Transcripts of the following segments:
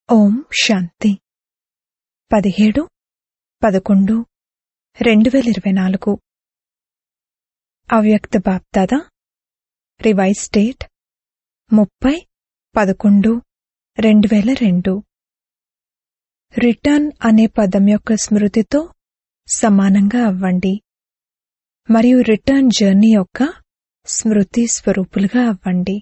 ఓం శాంతి పదిహేడు పదకొండు రెండు వేల ఇరవై నాలుగు అవ్యక్త బాప్దాద రివైజ్ డేట్ ముప్పై పదకొండు రెండు వేల రెండు రిటర్న్ అనే పదం యొక్క స్మృతితో సమానంగా అవ్వండి మరియు రిటర్న్ జర్నీ యొక్క స్మృతి స్వరూపులుగా అవ్వండి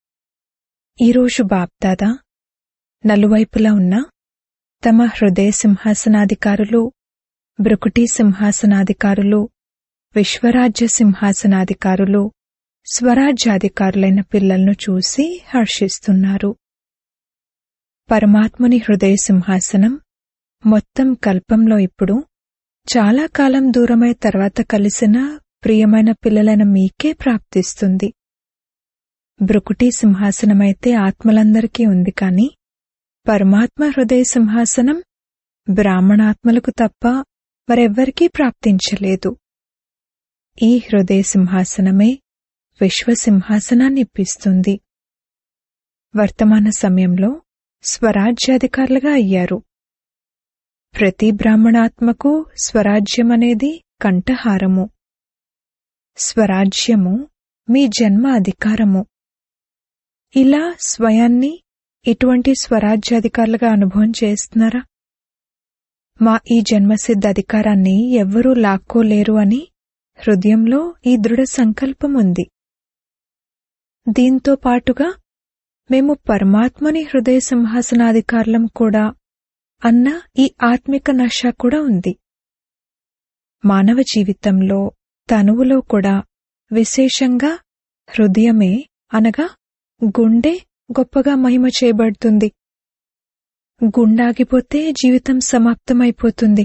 ఈరోజు బాప్దాదా నలువైపులా ఉన్న తమ హృదయ సింహాసనాధికారులు బ్రుకుటి సింహాసనాధికారులు విశ్వరాజ్య సింహాసనాధికారులు స్వరాజ్యాధికారులైన పిల్లలను చూసి హర్షిస్తున్నారు పరమాత్ముని హృదయ సింహాసనం మొత్తం కల్పంలో ఇప్పుడు చాలా కాలం దూరమై తర్వాత కలిసిన ప్రియమైన పిల్లలైన మీకే ప్రాప్తిస్తుంది బ్రుకుటి సింహాసనమైతే ఆత్మలందరికీ ఉంది కాని పరమాత్మ హృదయ సింహాసనం బ్రాహ్మణాత్మలకు తప్ప మరెవ్వరికీ ప్రాప్తించలేదు ఈ హృదయ సింహాసనమే విశ్వసింహాసనాన్ని ఇప్పిస్తుంది వర్తమాన సమయంలో స్వరాజ్యాధికారులుగా అయ్యారు ప్రతి బ్రాహ్మణాత్మకు స్వరాజ్యమనేది కంఠహారము స్వరాజ్యము మీ జన్మ అధికారము ఇలా స్వయాన్ని ఇటువంటి స్వరాజ్యాధికారులుగా అనుభవం చేస్తున్నారా మా ఈ జన్మసిద్ధ అధికారాన్ని ఎవ్వరూ లాక్కోలేరు అని హృదయంలో ఈ దృఢ సంకల్పం ఉంది దీంతో పాటుగా మేము పరమాత్మని హృదయ సింహాసనాధికారులం కూడా అన్న ఈ ఆత్మిక నష కూడా ఉంది మానవ జీవితంలో తనువులో కూడా విశేషంగా హృదయమే అనగా గుండె గొప్పగా మహిమ చేయబడుతుంది గుండాగిపోతే జీవితం సమాప్తమైపోతుంది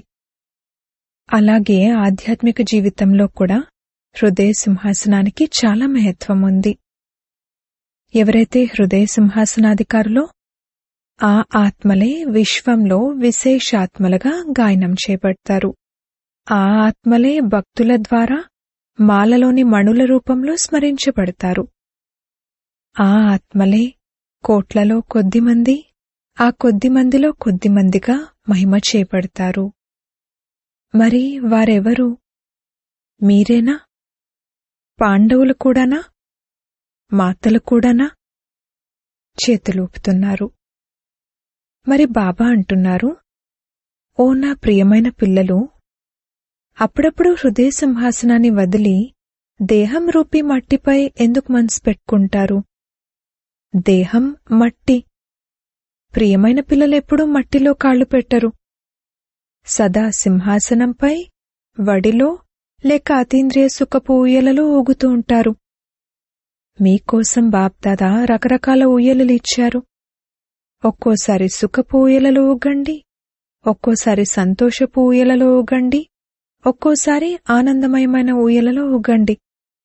అలాగే ఆధ్యాత్మిక జీవితంలో కూడా హృదయ సింహాసనానికి చాలా మహత్వం ఉంది ఎవరైతే హృదయ సింహాసనాధికారులో ఆ ఆత్మలే విశ్వంలో విశేషాత్మలుగా గాయనం చేయబడతారు ఆ ఆత్మలే భక్తుల ద్వారా మాలలోని మణుల రూపంలో స్మరించబడతారు ఆ ఆత్మలే కోట్లలో కొద్దిమంది ఆ కొద్దిమందిలో కొద్దిమందిగా మహిమ చేపడతారు మరి వారెవరు మీరేనా పాండవులు కూడానా మాతలు కూడానా చేతులూపుతున్నారు మరి బాబా అంటున్నారు ఓ నా ప్రియమైన పిల్లలు అప్పుడప్పుడు హృదయ సింహాసనాన్ని వదిలి దేహం రూపీ మట్టిపై ఎందుకు మనసు పెట్టుకుంటారు దేహం మట్టి ప్రియమైన పిల్లలెప్పుడూ మట్టిలో కాళ్లు పెట్టరు సదా సింహాసనంపై వడిలో లేక అతీంద్రియ సుఖపు ఊయలలో ఊగుతూ ఉంటారు మీకోసం బాప్దాదా రకరకాల ఊయలలు ఇచ్చారు ఒక్కోసారి సుఖపు ఊయలలో ఊగండి ఒక్కోసారి సంతోషపు ఊయలలో ఊగండి ఒక్కోసారి ఆనందమయమైన ఊయలలో ఊగండి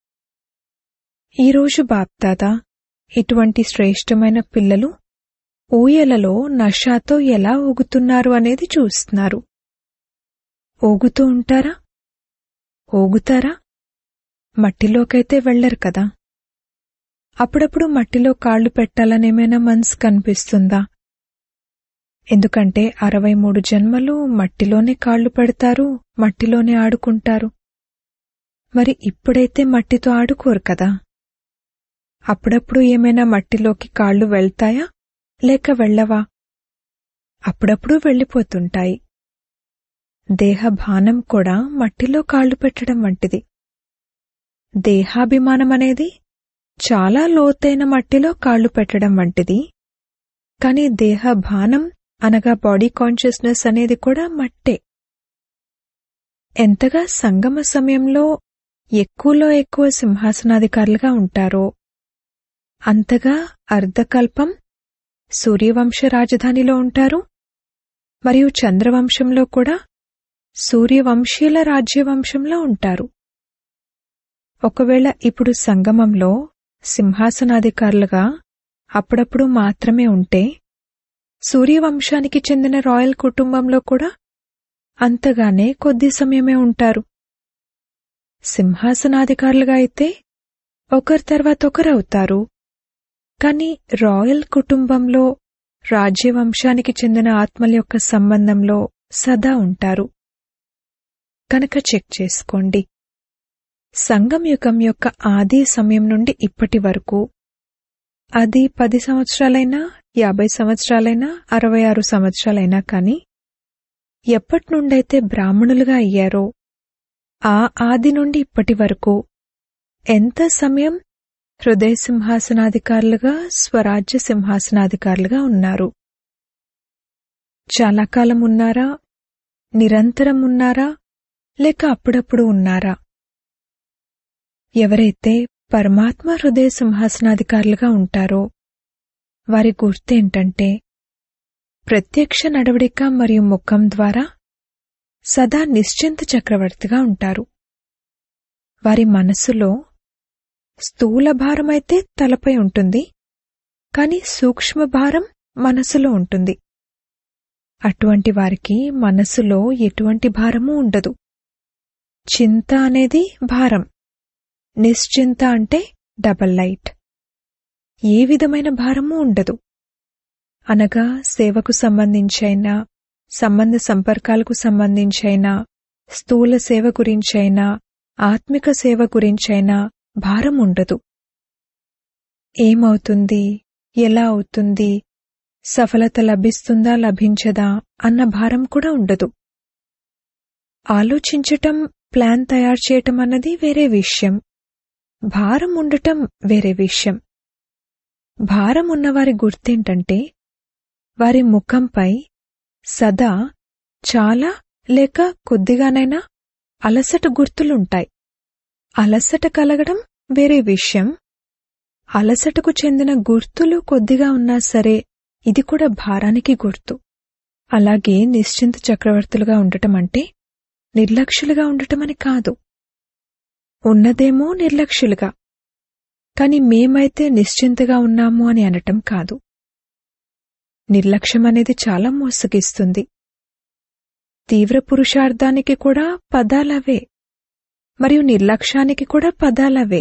ఈరోజు బాప్దాదా ఇటువంటి శ్రేష్టమైన పిల్లలు ఊయలలో నషాతో ఎలా ఊగుతున్నారు అనేది చూస్తున్నారు ఊగుతూ ఉంటారా ఊగుతారా మట్టిలోకైతే వెళ్లరు కదా అప్పుడప్పుడు మట్టిలో కాళ్లు పెట్టాలనేమైనా మనసు కనిపిస్తుందా ఎందుకంటే అరవై మూడు జన్మలు మట్టిలోనే కాళ్లు పెడతారు మట్టిలోనే ఆడుకుంటారు మరి ఇప్పుడైతే మట్టితో ఆడుకోరు కదా అప్పుడప్పుడు ఏమైనా మట్టిలోకి కాళ్లు వెళ్తాయా లేక వెళ్ళవా అప్పుడప్పుడు వెళ్ళిపోతుంటాయి దేహభానం కూడా మట్టిలో కాళ్లు పెట్టడం వంటిది దేహాభిమానం అనేది చాలా లోతైన మట్టిలో కాళ్లు పెట్టడం వంటిది కాని దేహభానం అనగా బాడీ కాన్షియస్నెస్ అనేది కూడా మట్టే ఎంతగా సంగమ సమయంలో ఎక్కువలో ఎక్కువ సింహాసనాధికారులుగా ఉంటారో అంతగా అర్ధకల్పం సూర్యవంశ రాజధానిలో ఉంటారు మరియు చంద్రవంశంలో కూడా సూర్యవంశీయుల రాజ్యవంశంలో ఉంటారు ఒకవేళ ఇప్పుడు సంగమంలో సింహాసనాధికారులుగా అప్పుడప్పుడు మాత్రమే ఉంటే సూర్యవంశానికి చెందిన రాయల్ కుటుంబంలో కూడా అంతగానే కొద్ది సమయమే ఉంటారు సింహాసనాధికారులుగా అయితే ఒకరి తర్వాత ఒకరవుతారు కాని రాయల్ కుటుంబంలో రాజ్యవంశానికి చెందిన ఆత్మల యొక్క సంబంధంలో సదా ఉంటారు కనుక చెక్ చేసుకోండి సంగం యుగం యొక్క ఆది సమయం నుండి ఇప్పటి వరకు అది పది సంవత్సరాలైనా యాభై సంవత్సరాలైనా అరవై ఆరు సంవత్సరాలైనా కాని ఎప్పటి నుండైతే బ్రాహ్మణులుగా అయ్యారో ఆ ఆది నుండి ఇప్పటి వరకు ఎంత సమయం హృదయ సింహాసనాధికారులుగా స్వరాజ్య సింహాసనాధికారులుగా ఉన్నారు చాలా కాలం ఉన్నారా నిరంతరం ఉన్నారా లేక అప్పుడప్పుడు ఉన్నారా ఎవరైతే పరమాత్మ హృదయ సింహాసనాధికారులుగా ఉంటారో వారి గుర్తేంటంటే ప్రత్యక్ష నడవడిక మరియు ముఖం ద్వారా సదా నిశ్చింత చక్రవర్తిగా ఉంటారు వారి మనస్సులో స్థూల భారమైతే తలపై ఉంటుంది కాని సూక్ష్మ భారం మనసులో ఉంటుంది అటువంటి వారికి మనసులో ఎటువంటి భారమూ ఉండదు చింత అనేది భారం నిశ్చింత అంటే డబల్ లైట్ ఏ విధమైన భారమూ ఉండదు అనగా సేవకు సంబంధించైనా సంబంధ సంపర్కాలకు సంబంధించైనా స్థూల సేవ గురించైనా ఆత్మిక సేవ గురించైనా భారం ఉండదు ఏమవుతుంది ఎలా అవుతుంది సఫలత లభిస్తుందా లభించదా అన్న భారం కూడా ఉండదు ఆలోచించటం ప్లాన్ తయారు చేయటం అన్నది వేరే విషయం భారం ఉండటం వేరే విషయం భారం ఉన్నవారి గుర్తేంటంటే వారి ముఖంపై సదా చాలా లేక కొద్దిగానైనా అలసట గుర్తులుంటాయి అలసట కలగడం వేరే విషయం అలసటకు చెందిన గుర్తులు కొద్దిగా ఉన్నా సరే ఇది కూడా భారానికి గుర్తు అలాగే నిశ్చింత చక్రవర్తులుగా ఉండటం అంటే నిర్లక్ష్యులుగా ఉండటమని కాదు ఉన్నదేమో నిర్లక్ష్యులుగా కాని మేమైతే నిశ్చింతగా ఉన్నాము అని అనటం కాదు నిర్లక్ష్యం అనేది చాలా మోసగిస్తుంది తీవ్ర పురుషార్థానికి కూడా పదాలవే మరియు నిర్లక్ష్యానికి కూడా పదాలవే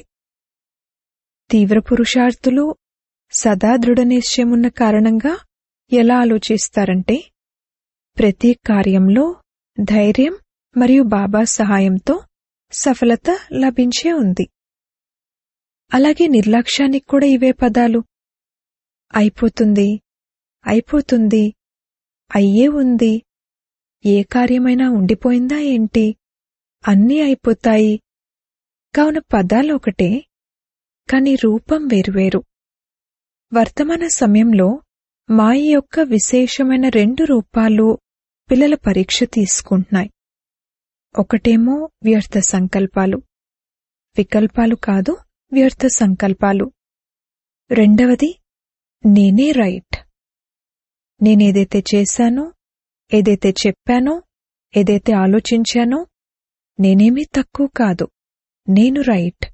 తీవ్ర పురుషార్థులు సదా దృఢ నిశ్చయమున్న కారణంగా ఎలా ఆలోచిస్తారంటే ప్రతి కార్యంలో ధైర్యం మరియు బాబా సహాయంతో సఫలత లభించే ఉంది అలాగే నిర్లక్ష్యానికి కూడా ఇవే పదాలు అయిపోతుంది అయిపోతుంది అయ్యే ఉంది ఏ కార్యమైనా ఉండిపోయిందా ఏంటి అన్నీ అయిపోతాయి కావున పదాలు ఒకటే కాని రూపం వేరువేరు వర్తమాన సమయంలో మాయ యొక్క విశేషమైన రెండు రూపాలు పిల్లల పరీక్ష తీసుకుంటున్నాయి ఒకటేమో వ్యర్థ సంకల్పాలు వికల్పాలు కాదు వ్యర్థ సంకల్పాలు రెండవది నేనే రైట్ నేనేదైతే చేశానో ఏదైతే చెప్పానో ఏదైతే ఆలోచించానో నేనేమీ తక్కువ కాదు నేను రైట్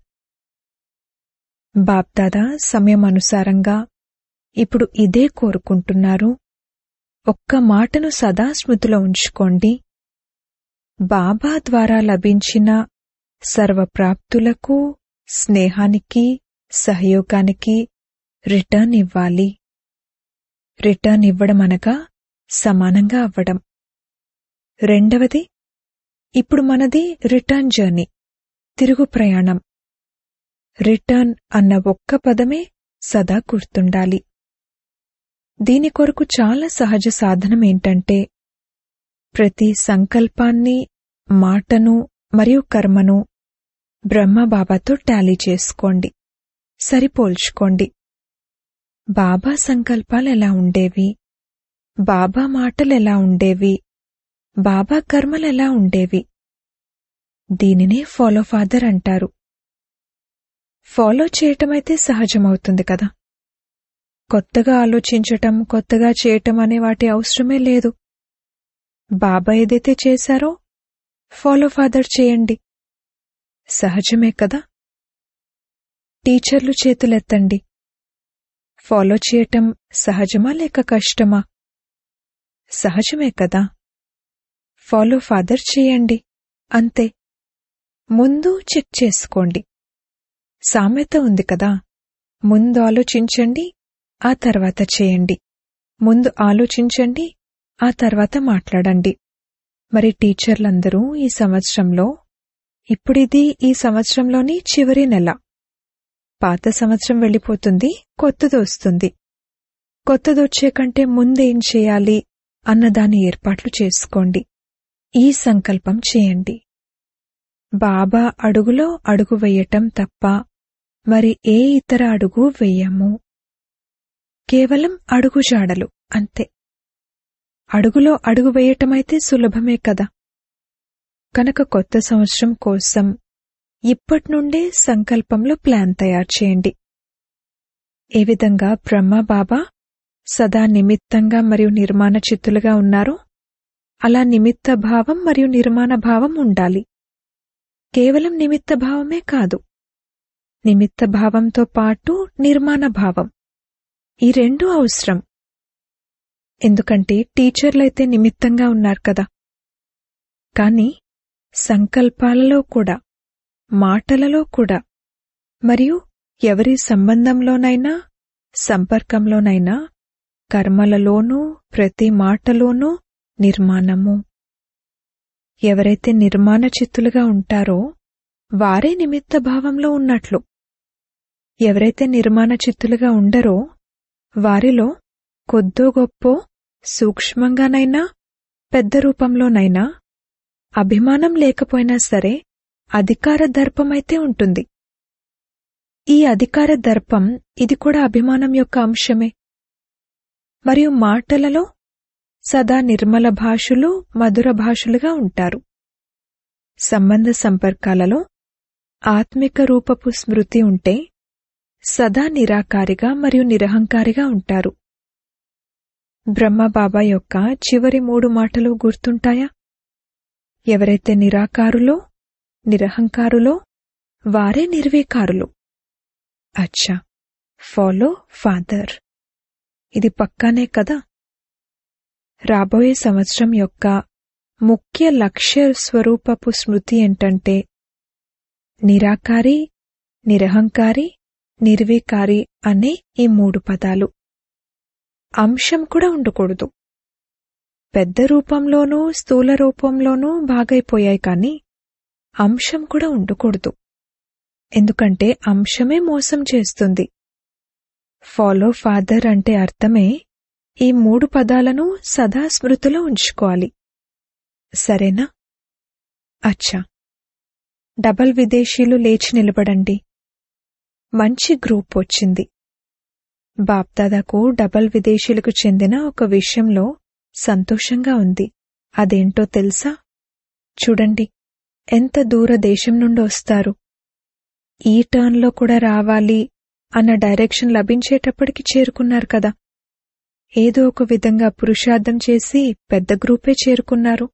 బాప్దాదా సమయం అనుసారంగా ఇప్పుడు ఇదే కోరుకుంటున్నారు ఒక్క మాటను సదా స్మృతిలో ఉంచుకోండి బాబా ద్వారా లభించిన సర్వప్రాప్తులకు స్నేహానికి సహయోగానికి రిటర్న్ ఇవ్వాలి రిటర్న్ ఇవ్వడం అనగా సమానంగా అవ్వడం రెండవది ఇప్పుడు మనది రిటర్న్ జర్నీ తిరుగు ప్రయాణం రిటర్న్ అన్న ఒక్క పదమే సదా గుర్తుండాలి దీని కొరకు చాలా సహజ సాధనం ఏంటంటే ప్రతి సంకల్పాన్ని మాటను మరియు కర్మను బ్రహ్మబాబాతో టాలీ చేసుకోండి సరిపోల్చుకోండి బాబా సంకల్పాలు ఎలా ఉండేవి బాబా మాటలు ఎలా ఉండేవి బాబా కర్మలు ఎలా ఉండేవి దీనినే ఫాలో ఫాదర్ అంటారు ఫాలో చేయటమైతే సహజమవుతుంది కదా కొత్తగా ఆలోచించటం కొత్తగా చేయటం అనే వాటి అవసరమే లేదు బాబా ఏదైతే చేశారో ఫాలో ఫాదర్ చేయండి సహజమే కదా టీచర్లు చేతులెత్తండి ఫాలో చేయటం సహజమా లేక కష్టమా సహజమే కదా ఫాలో ఫాదర్ చేయండి అంతే ముందు చెక్ చేసుకోండి సామెత ఉంది కదా ముందు ఆలోచించండి ఆ తర్వాత చేయండి ముందు ఆలోచించండి ఆ తర్వాత మాట్లాడండి మరి టీచర్లందరూ ఈ సంవత్సరంలో ఇప్పుడిది ఈ సంవత్సరంలోని చివరి నెల పాత సంవత్సరం వెళ్ళిపోతుంది కొత్తది వస్తుంది కొత్తదొచ్చే కంటే ముందేం చేయాలి అన్నదాని ఏర్పాట్లు చేసుకోండి ఈ సంకల్పం చేయండి బాబా అడుగులో అడుగు వెయ్యటం తప్ప మరి ఏ ఇతర అడుగు వెయ్యము కేవలం అడుగుజాడలు అంతే అడుగులో అడుగు వేయటమైతే సులభమే కదా కనుక కొత్త సంవత్సరం కోసం ఇప్పట్నుండే సంకల్పంలో ప్లాన్ తయారు చేయండి ఏ విధంగా బ్రహ్మ బాబా సదా నిమిత్తంగా మరియు నిర్మాణ చిత్తులుగా ఉన్నారో అలా నిమిత్త భావం మరియు నిర్మాణ భావం ఉండాలి కేవలం నిమిత్త భావమే కాదు నిమిత్త భావంతో పాటు నిర్మాణ భావం ఈ రెండూ అవసరం ఎందుకంటే టీచర్లైతే నిమిత్తంగా ఉన్నారు కదా కాని సంకల్పాలలో కూడా మాటలలో కూడా మరియు ఎవరి సంబంధంలోనైనా సంపర్కంలోనైనా కర్మలలోనూ ప్రతి మాటలోనూ నిర్మాణము ఎవరైతే నిర్మాణ చిత్తులుగా ఉంటారో వారే నిమిత్త భావంలో ఉన్నట్లు ఎవరైతే నిర్మాణ చిత్తులుగా ఉండరో వారిలో కొద్దో గొప్పో సూక్ష్మంగానైనా పెద్ద రూపంలోనైనా అభిమానం లేకపోయినా సరే అధికార దర్పమైతే ఉంటుంది ఈ అధికార దర్పం ఇది కూడా అభిమానం యొక్క అంశమే మరియు మాటలలో సదా నిర్మల భాషలు మధుర భాషలుగా ఉంటారు సంబంధ సంపర్కాలలో ఆత్మిక రూపపు స్మృతి ఉంటే సదా నిరాకారిగా మరియు నిరహంకారిగా ఉంటారు బ్రహ్మబాబా యొక్క చివరి మూడు మాటలు గుర్తుంటాయా ఎవరైతే నిరాకారులో నిరహంకారులో వారే నిర్వీకారులు అచ్చా ఫాలో ఫాదర్ ఇది పక్కానే కదా రాబోయే సంవత్సరం యొక్క ముఖ్య లక్ష్య స్వరూపపు స్మృతి ఏంటంటే నిరాకారి నిరహంకారి నిర్వీకారి అనే ఈ మూడు పదాలు అంశం కూడా ఉండకూడదు పెద్ద రూపంలోనూ స్థూల రూపంలోనూ బాగైపోయాయి కాని అంశం కూడా ఉండకూడదు ఎందుకంటే అంశమే మోసం చేస్తుంది ఫాలో ఫాదర్ అంటే అర్థమే ఈ మూడు పదాలను సదా స్మృతిలో ఉంచుకోవాలి సరేనా అచ్చా డబల్ విదేశీలు లేచి నిలబడండి మంచి గ్రూప్ వచ్చింది బాప్దాదాకు డబల్ విదేశీలకు చెందిన ఒక విషయంలో సంతోషంగా ఉంది అదేంటో తెలుసా చూడండి ఎంత దూర దేశం నుండి వస్తారు ఈ టర్న్లో కూడా రావాలి అన్న డైరెక్షన్ లభించేటప్పటికి చేరుకున్నారు కదా ఏదో ఒక విధంగా పురుషార్థం చేసి పెద్ద గ్రూపే చేరుకున్నారు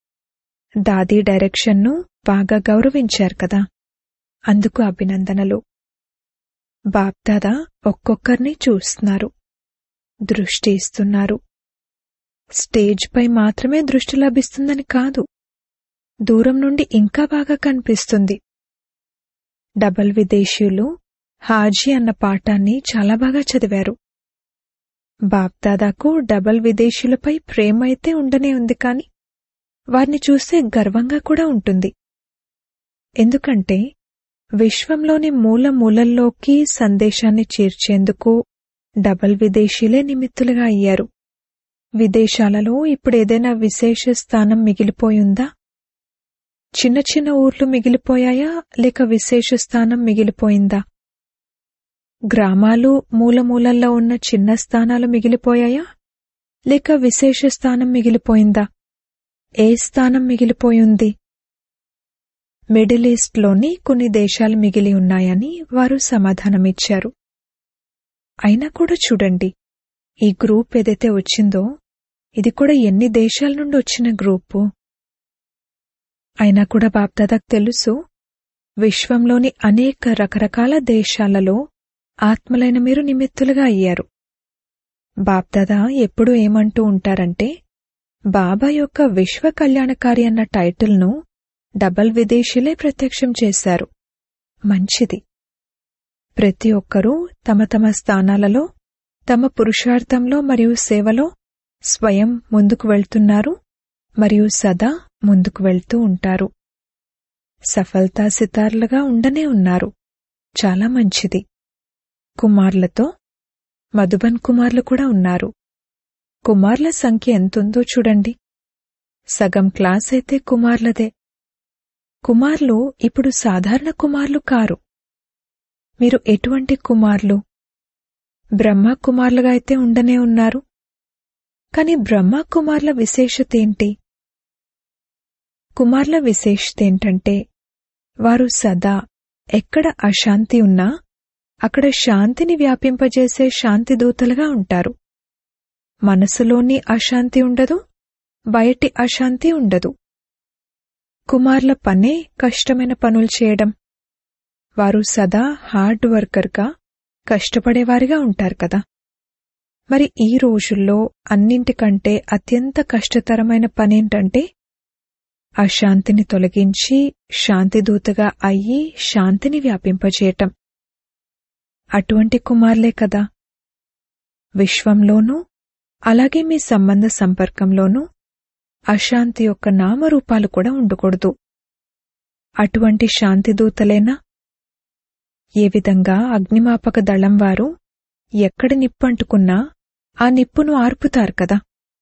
దాదీ డైరెక్షన్ను బాగా గౌరవించారు కదా అందుకు అభినందనలు బాప్దాదా ఒక్కొక్కరిని చూస్తున్నారు దృష్టి ఇస్తున్నారు స్టేజ్పై మాత్రమే దృష్టి లభిస్తుందని కాదు దూరం నుండి ఇంకా బాగా కనిపిస్తుంది డబల్ విదేశీయులు హాజీ అన్న పాఠాన్ని చాలా బాగా చదివారు బాప్దాదాకు డబల్ విదేశీయులపై ప్రేమ అయితే ఉండనే ఉంది కాని వారిని చూస్తే గర్వంగా కూడా ఉంటుంది ఎందుకంటే విశ్వంలోని మూల మూలల్లోకి సందేశాన్ని చేర్చేందుకు డబల్ విదేశీలే నిమిత్తులుగా అయ్యారు విదేశాలలో ఇప్పుడేదైనా విశేష స్థానం మిగిలిపోయుందా చిన్న చిన్న ఊర్లు మిగిలిపోయాయా లేక విశేష స్థానం మిగిలిపోయిందా గ్రామాలు మూలమూలల్లో ఉన్న చిన్న స్థానాలు మిగిలిపోయాయా లేక విశేష స్థానం మిగిలిపోయిందా ఏ స్థానం మిగిలిపోయింది మిడిల్ ఈస్ట్లోని కొన్ని దేశాలు మిగిలి ఉన్నాయని వారు సమాధానమిచ్చారు అయినా కూడా చూడండి ఈ గ్రూప్ ఏదైతే వచ్చిందో ఇది కూడా ఎన్ని దేశాల నుండి వచ్చిన గ్రూపు అయినా కూడా బాప్దాదాకు తెలుసు విశ్వంలోని అనేక రకరకాల దేశాలలో ఆత్మలైన మీరు నిమిత్తులుగా అయ్యారు బాప్దాదా ఎప్పుడు ఏమంటూ ఉంటారంటే బాబా యొక్క విశ్వ కళ్యాణకారి అన్న టైటిల్ను డబల్ విదేశీలే ప్రత్యక్షం చేశారు మంచిది ప్రతి ఒక్కరూ తమ తమ స్థానాలలో తమ పురుషార్థంలో మరియు సేవలో స్వయం ముందుకు వెళ్తున్నారు మరియు సదా ముందుకు వెళ్తూ ఉంటారు సఫలతా సితార్లుగా ఉండనే ఉన్నారు చాలా మంచిది కుమార్లతో మధుబన్ కుమార్లు కూడా ఉన్నారు కుమార్ల సంఖ్య ఎంతుందో చూడండి సగం క్లాస్ అయితే కుమార్లదే కుమార్లు ఇప్పుడు సాధారణ కుమార్లు కారు మీరు ఎటువంటి కుమార్లు బ్రహ్మ కుమార్లుగా అయితే ఉండనే ఉన్నారు కాని బ్రహ్మ కుమార్ల విశేషత ఏంటి కుమార్ల విశేషత ఏంటంటే వారు సదా ఎక్కడ అశాంతి ఉన్నా అక్కడ శాంతిని వ్యాపింపజేసే శాంతి దూతలుగా ఉంటారు మనసులోని అశాంతి ఉండదు బయటి అశాంతి ఉండదు కుమార్ల పనే కష్టమైన పనులు చేయడం వారు సదా హార్డ్ వర్కర్గా కష్టపడేవారిగా ఉంటారు కదా మరి ఈ రోజుల్లో అన్నింటికంటే అత్యంత కష్టతరమైన పనేంటంటే అశాంతిని తొలగించి శాంతిదూతగా అయ్యి శాంతిని వ్యాపింపచేయటం అటువంటి కుమార్లే కదా విశ్వంలోనూ అలాగే మీ సంబంధ సంపర్కంలోనూ అశాంతి యొక్క నామరూపాలు కూడా ఉండకూడదు అటువంటి శాంతిదూతలేనా ఏ విధంగా అగ్నిమాపక దళం వారు ఎక్కడ నిప్పంటుకున్నా ఆ నిప్పును ఆర్పుతారు కదా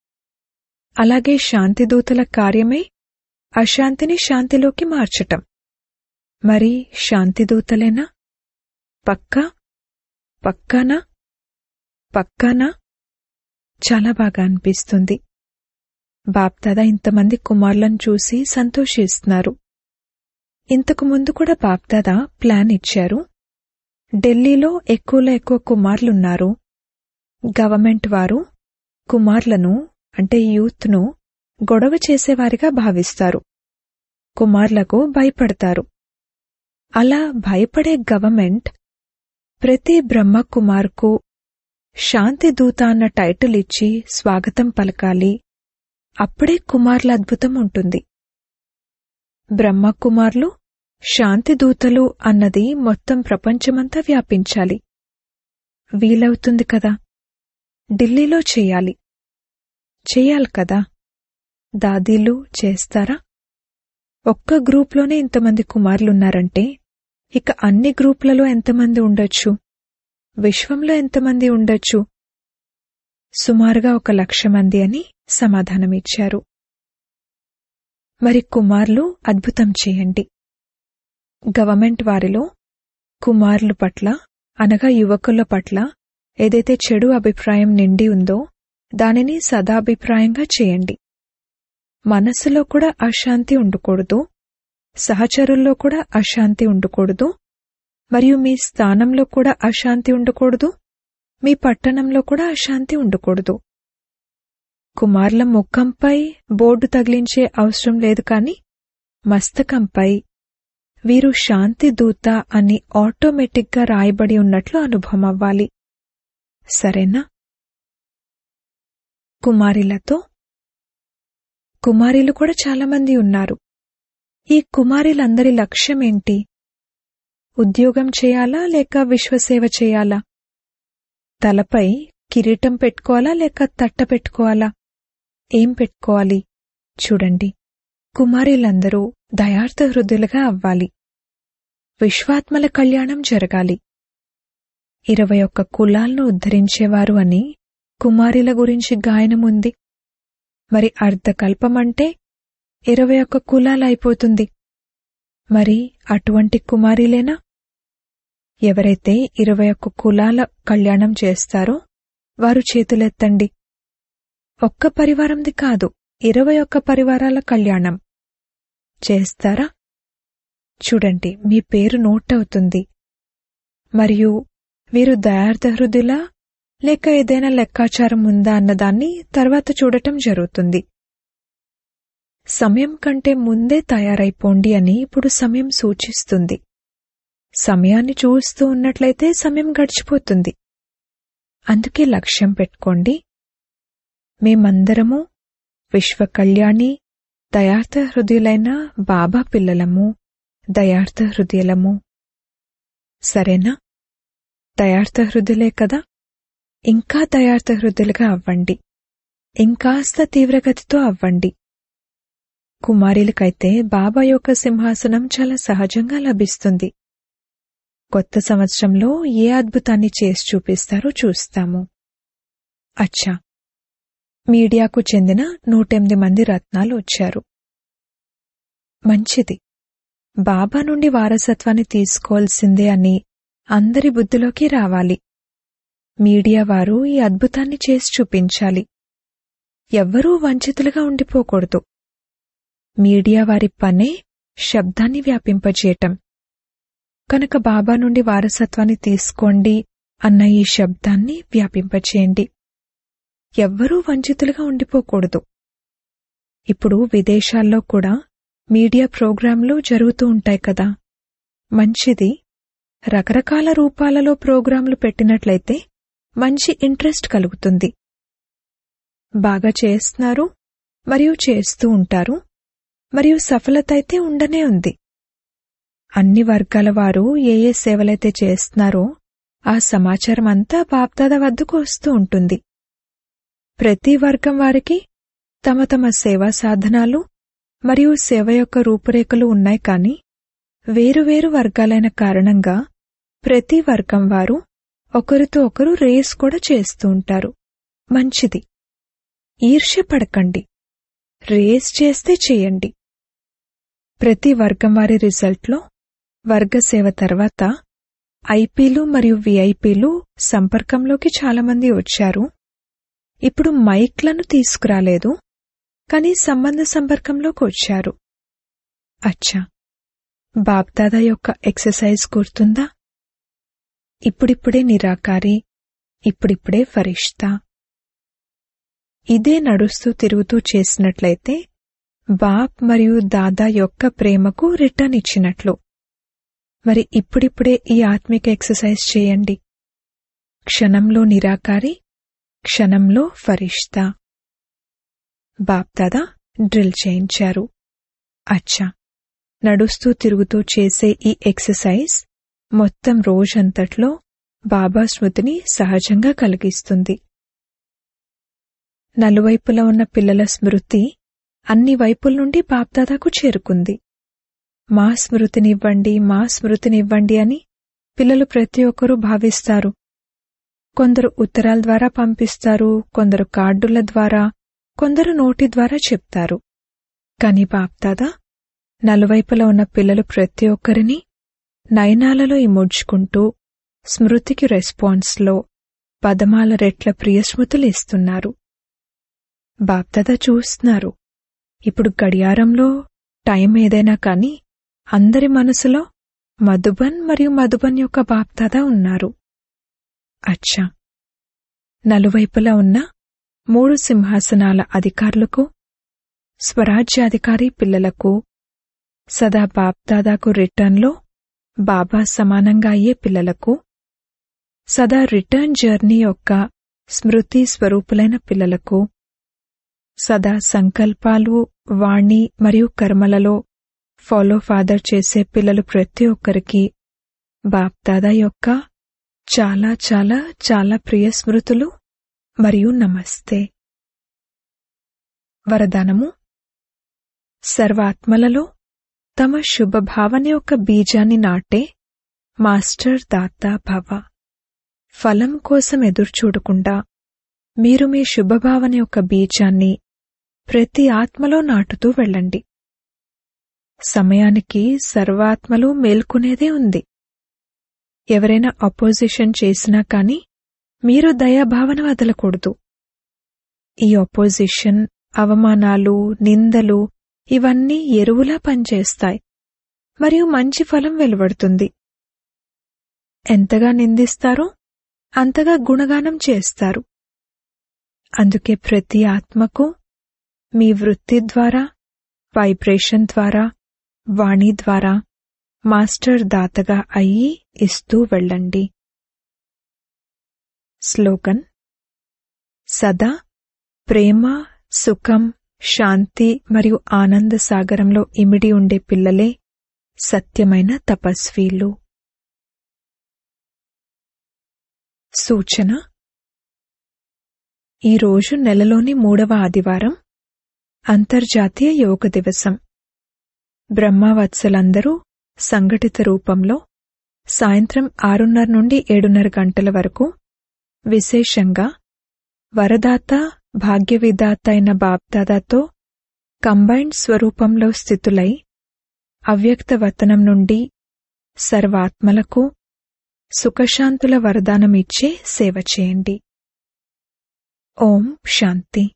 అలాగే శాంతిదూతల కార్యమే అశాంతిని శాంతిలోకి మార్చటం మరి శాంతిదూతలేనా పక్కా పక్కానా పక్కానా చాలా బాగా అనిపిస్తుంది బాప్దాదా ఇంతమంది కుమారులను చూసి సంతోషిస్తున్నారు ఇంతకు ముందు కూడా బాప్దాదా ప్లాన్ ఇచ్చారు ఢిల్లీలో ఎక్కువలో ఎక్కువ కుమార్లున్నారు గవర్నమెంట్ వారు కుమార్లను అంటే యూత్ను గొడవ చేసేవారిగా భావిస్తారు కుమార్లకు భయపడతారు అలా భయపడే గవర్నమెంట్ ప్రతి బ్రహ్మ కుమార్కు శాంతి దూత అన్న టైటిల్ ఇచ్చి స్వాగతం పలకాలి అప్పుడే కుమార్ల అద్భుతం ఉంటుంది బ్రహ్మ కుమార్లు శాంతి దూతలు అన్నది మొత్తం ప్రపంచమంతా వ్యాపించాలి వీలవుతుంది కదా ఢిల్లీలో చేయాలి చేయాలి కదా దాదీలు చేస్తారా ఒక్క గ్రూప్లోనే ఇంతమంది కుమారులున్నారంటే ఇక అన్ని గ్రూపులలో ఎంతమంది ఉండొచ్చు విశ్వంలో ఎంతమంది ఉండొచ్చు సుమారుగా ఒక లక్ష మంది అని సమాధానమిచ్చారు మరి కుమార్లు అద్భుతం చేయండి గవర్నమెంట్ వారిలో కుమారుల పట్ల అనగా యువకుల పట్ల ఏదైతే చెడు అభిప్రాయం నిండి ఉందో దానిని సదాభిప్రాయంగా చేయండి మనస్సులో కూడా అశాంతి ఉండకూడదు సహచరుల్లో కూడా అశాంతి ఉండకూడదు మరియు మీ స్థానంలో కూడా అశాంతి ఉండకూడదు మీ పట్టణంలో కూడా అశాంతి ఉండకూడదు కుమార్ల ముఖంపై బోర్డు తగిలించే అవసరం లేదు కాని మస్తకంపై వీరు శాంతి దూత అని ఆటోమేటిక్గా రాయబడి ఉన్నట్లు అనుభవం అవ్వాలి సరేనా కుమారిలతో కుమారీలు కూడా చాలామంది ఉన్నారు ఈ కుమారీలందరి లక్ష్యమేంటి ఉద్యోగం చేయాలా లేక విశ్వసేవ చేయాలా తలపై కిరీటం పెట్టుకోవాలా లేక తట్ట పెట్టుకోవాలా ఏం పెట్టుకోవాలి చూడండి కుమారీలందరూ దయార్థ హృదయులుగా అవ్వాలి విశ్వాత్మల కళ్యాణం జరగాలి ఇరవై ఒక్క కులాలను ఉద్ధరించేవారు అని కుమారిల గురించి గాయనముంది మరి అర్ధకల్పమంటే ఇరవై ఒక్క కులాలైపోతుంది మరి అటువంటి కుమారిలేనా ఎవరైతే ఇరవై ఒక్క కులాల కళ్యాణం చేస్తారో వారు చేతులెత్తండి ఒక్క పరివారంది కాదు ఇరవై ఒక్క పరివారాల కళ్యాణం చేస్తారా చూడండి మీ పేరు నోట్ అవుతుంది మరియు వీరు దయార్థ హృదిలా లేక ఏదైనా లెక్కాచారం ఉందా అన్నదాన్ని తర్వాత చూడటం జరుగుతుంది సమయం కంటే ముందే తయారైపోండి అని ఇప్పుడు సమయం సూచిస్తుంది సమయాన్ని చూస్తూ ఉన్నట్లయితే సమయం గడిచిపోతుంది అందుకే లక్ష్యం పెట్టుకోండి మేమందరము విశ్వ కళ్యాణి దయార్థ హృదయులైన బాబా పిల్లలము దయార్థ హృదయలము సరేనా దయార్థ హృదయులే కదా ఇంకా దయార్థ హృదయులుగా అవ్వండి ఇంకాస్త తీవ్రగతితో అవ్వండి కుమారులకైతే బాబా యొక్క సింహాసనం చాలా సహజంగా లభిస్తుంది కొత్త సంవత్సరంలో ఏ అద్భుతాన్ని చేసి చూపిస్తారో చూస్తాము అచ్చా మీడియాకు చెందిన నూటెనిమిది మంది రత్నాలు వచ్చారు మంచిది బాబా నుండి వారసత్వాన్ని తీసుకోవాల్సిందే అని అందరి బుద్ధిలోకి రావాలి మీడియా వారు ఈ అద్భుతాన్ని చేసి చూపించాలి ఎవ్వరూ వంచితులుగా ఉండిపోకూడదు మీడియా వారి పనే శబ్దాన్ని వ్యాపింపజేయటం కనుక బాబా నుండి వారసత్వాన్ని తీసుకోండి అన్న ఈ శబ్దాన్ని వ్యాపింపచేయండి ఎవ్వరూ వంచితులుగా ఉండిపోకూడదు ఇప్పుడు విదేశాల్లో కూడా మీడియా ప్రోగ్రాంలు జరుగుతూ ఉంటాయి కదా మంచిది రకరకాల రూపాలలో ప్రోగ్రాంలు పెట్టినట్లయితే మంచి ఇంట్రెస్ట్ కలుగుతుంది బాగా చేస్తున్నారు మరియు చేస్తూ ఉంటారు మరియు సఫలత అయితే ఉండనే ఉంది అన్ని వర్గాల వారు ఏ ఏ సేవలైతే చేస్తున్నారో ఆ సమాచారం అంతా బాప్దాద వద్దకు వస్తూ ఉంటుంది ప్రతి వర్గం వారికి తమ తమ సేవా సాధనాలు మరియు సేవ యొక్క రూపురేఖలు ఉన్నాయి కాని వేరువేరు వర్గాలైన కారణంగా ప్రతి వర్గం వారు ఒకరితో ఒకరు రేస్ కూడా చేస్తూ ఉంటారు మంచిది ఈర్ష్య పడకండి రేస్ చేస్తే చేయండి ప్రతి వర్గం వారి రిజల్ట్లో వర్గ సేవ తర్వాత ఐపీలు మరియు విఐపీలు సంపర్కంలోకి చాలామంది వచ్చారు ఇప్పుడు మైక్లను తీసుకురాలేదు కానీ సంబంధ సంపర్కంలోకి వచ్చారు అచ్చా బాబ్దాదా యొక్క ఎక్సర్సైజ్ గుర్తుందా ఇప్పుడిప్పుడే నిరాకారి ఇప్పుడిప్పుడే ఫరిష్తా ఇదే నడుస్తూ తిరుగుతూ చేసినట్లయితే బాప్ మరియు దాదా యొక్క ప్రేమకు రిటర్న్ ఇచ్చినట్లు మరి ఇప్పుడిప్పుడే ఈ ఆత్మిక ఎక్సర్సైజ్ చేయండి క్షణంలో నిరాకారి క్షణంలో ఫరిష్తా బాప్దాదా డ్రిల్ చేయించారు అచ్చా నడుస్తూ తిరుగుతూ చేసే ఈ ఎక్సర్సైజ్ మొత్తం రోజంతట్లో బాబా స్మృతిని సహజంగా కలిగిస్తుంది నలువైపులా ఉన్న పిల్లల స్మృతి అన్ని వైపుల నుండి బాప్దాదాకు చేరుకుంది మా స్మృతినివ్వండి మా స్మృతినివ్వండి అని పిల్లలు ప్రతి ఒక్కరూ భావిస్తారు కొందరు ఉత్తరాల ద్వారా పంపిస్తారు కొందరు కార్డుల ద్వారా కొందరు నోటి ద్వారా చెప్తారు కాని బాప్దాదా నలువైపులా ఉన్న పిల్లలు ప్రతి ఒక్కరిని నయనాలలో ఇముడ్చుకుంటూ స్మృతికి రెస్పాన్స్లో పదమాల రెట్ల ప్రియస్మృతులు ఇస్తున్నారు బాప్దాదా చూస్తున్నారు ఇప్పుడు గడియారంలో టైం ఏదైనా కాని అందరి మనసులో మధుబన్ మరియు మధుబన్ యొక్క బాప్దాదా ఉన్నారు అచ్చా నలువైపులా ఉన్న మూడు సింహాసనాల అధికారులకు స్వరాజ్యాధికారి పిల్లలకు సదా బాప్దాదాకు రిటర్న్లో బాబా సమానంగా అయ్యే పిల్లలకు సదా రిటర్న్ జర్నీ యొక్క స్మృతి స్వరూపులైన పిల్లలకు సదా సంకల్పాలు వాణి మరియు కర్మలలో ఫాలో ఫాదర్ చేసే పిల్లలు ప్రతి ఒక్కరికి బాప్దాదా యొక్క చాలా చాలా చాలా ప్రియ స్మృతులు మరియు నమస్తే వరదానము సర్వాత్మలలో తమ శుభభావన యొక్క బీజాన్ని నాటే మాస్టర్ దాత భవ ఫలం కోసం ఎదురుచూడకుండా మీరు మీ శుభభావన యొక్క బీజాన్ని ప్రతి ఆత్మలో నాటుతూ వెళ్ళండి సమయానికి సర్వాత్మలు మేల్కొనేదే ఉంది ఎవరైనా అపోజిషన్ చేసినా కాని మీరు దయాభావన వదలకూడదు ఈ అపోజిషన్ అవమానాలు నిందలు ఇవన్నీ ఎరువులా పనిచేస్తాయి మరియు మంచి ఫలం వెలువడుతుంది ఎంతగా నిందిస్తారో అంతగా గుణగానం చేస్తారు అందుకే ప్రతి ఆత్మకు మీ వృత్తి ద్వారా వైబ్రేషన్ ద్వారా వాణి ద్వారా మాస్టర్ దాతగా అయ్యి ఇస్తూ వెళ్ళండి స్లోగన్ సదా ప్రేమ సుఖం శాంతి మరియు ఆనంద సాగరంలో ఇమిడి ఉండే పిల్లలే సత్యమైన తపస్వీలు సూచన ఈరోజు నెలలోని మూడవ ఆదివారం అంతర్జాతీయ యోగ దివసం బ్రహ్మవత్సలందరూ సంఘటిత రూపంలో సాయంత్రం ఆరున్నర నుండి ఏడున్నర గంటల వరకు విశేషంగా వరదాత భాగ్యవిదాత అయిన బాప్దాదాతో కంబైన్డ్ స్వరూపంలో స్థితులై అవ్యక్త వతనం నుండి సర్వాత్మలకు సుఖశాంతుల వరదానమిచ్చే సేవ చేయండి ఓం శాంతి